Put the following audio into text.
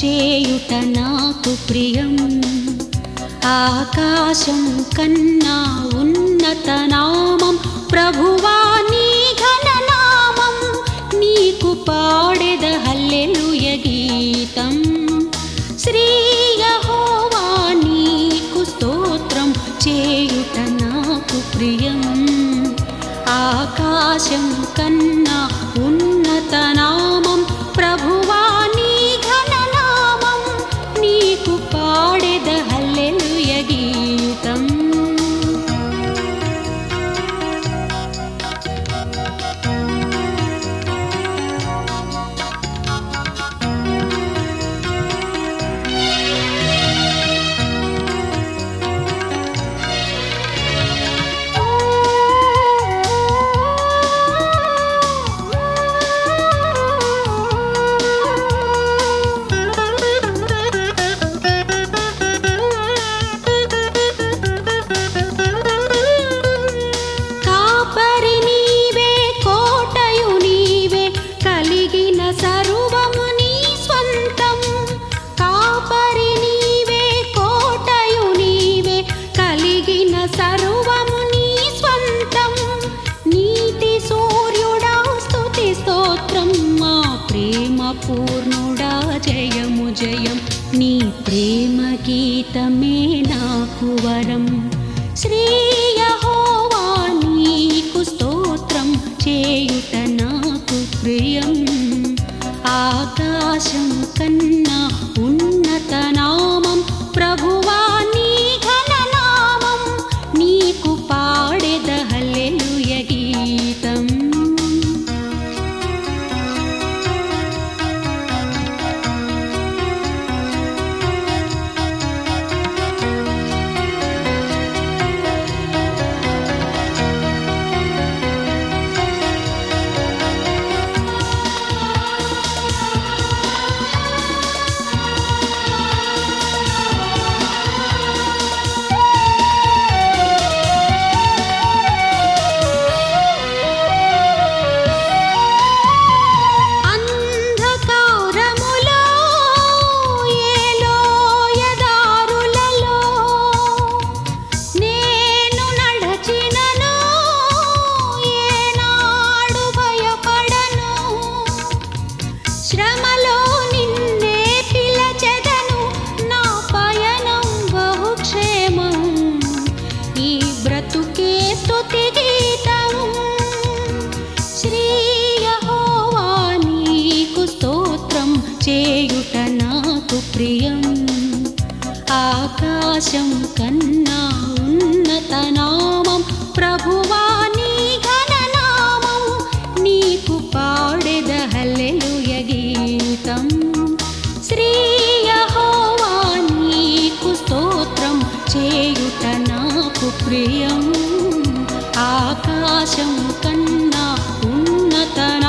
చేయుట నాకు ప్రియం ఆకాశం కన్నా ఉన్నత నామం ప్రభువా నీ ఘన నామం నీకు పాడెద హల్లెలూయ గీతం శ్రీ యెహోవా నీకు స్తోత్రం చేయుట నాకు ప్రియం ఆకాశం కన్నా ఉన్నత నామం ప్రభువా నీ ఘన నామం నీకు పాడెద హల్లెలూయ గీతం కాపరి నీవే కోటయు నీవే కలిగిన సర్వము నీ స్వంతం కాపరి నీవే కోటయు నీవే కలిగిన సర్వము నీ స్వంతం నీతి సూర్యుడా స్తుతి స్తోత్రం మా ప్రేమ పూర్ణుడా జయము జయం నీ ప్రేమ గీతమే నాకు వరం శ్రీ యెహోవా నీకు స్తోత్రం చేయుట నాకు ప్రియం ఆకాశం కన్నా ఉన్నత నామం ప్రభువా నీ ఘన నామం నీకు పాడెద హల్లెలూయ గీతం అంధకారములో ఏ లోయదారులలో నేను నడచినను ఏనాడు భయపడను శ్రమలో నిన్నే పిలచెదను నా పయనం బహుక్షేమం ఈ బ్రతుకే స్తుతి గీతం శ్రీ యెహోవా నీకు స్తోత్రం చేయుట నాకు ప్రియం ఆకాశం కన్నా ఉన్నత నామం ప్రభువా నీ ఘన నామం నీకు పాడెద హల్లెలూయ గీతం శ్రీ యెహోవా నీకు స్తోత్రం చేయుట నాకు ప్రియం ఆకాశం కన్నా ఉన్నత